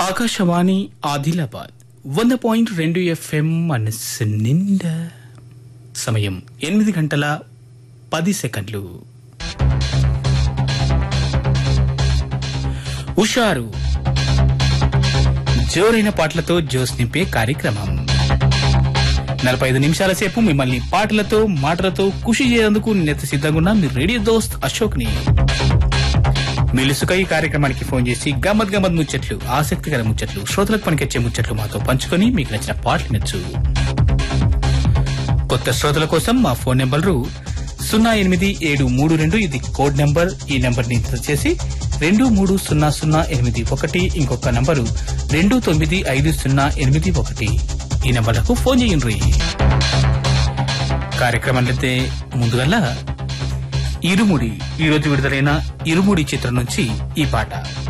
ఆకాశవాణి ఆదిలాబాద్ వంద పాయింట్ రెండు ఎఫ్ఎం మనస్సు నిండా సమయం ఎనిమిది గంటల పది సెకండ్లు ఉషారు జోరైన పాటలతో జోస్ నింపే కార్యక్రమం నలభై ఐదు నిమిషాల సేపు మిమ్మల్ని పాటలతో మాటలతో ఖుషి చేసేందుకు నేత సిద్ధంగా ఉన్న మీ రేడియో దోస్త్ అశోక్ ని మిలుసుక ఈ కార్యక్రమానికి ఫోన్ చేసి గమ్మత్ గమ్మత్ ముచ్చట్లు ఆసక్తికర ముచ్చట్లు శ్రోతలకు పనికొచ్చే ముచ్చట్లు మాతో పంచుకొని మీకు నచ్చిన పాటలు నచ్చు కొత్త శ్రోతల కోసం మా ఫోన్ నెంబర్లు సున్నా ఎనిమిది ఏడు మూడు రెండు ఇది కోడ్ నెంబర్ ఈ నెంబర్ ని చేసి రెండు మూడు సున్నా సున్నా ఎనిమిది ఒకటి ఇంకొక నంబరు రెండు తొమ్మిది ఐదు సున్నా ఎనిమిది ఒకటి ఈ నెంబర్లకు ఫోన్ చేయండి కార్యక్రమాలు అయితే ముందుగల్లా ఇరుముడి ఈ రోజు విడుదలైన ఇరుముడి చిత్రం నుంచి ఈ పాట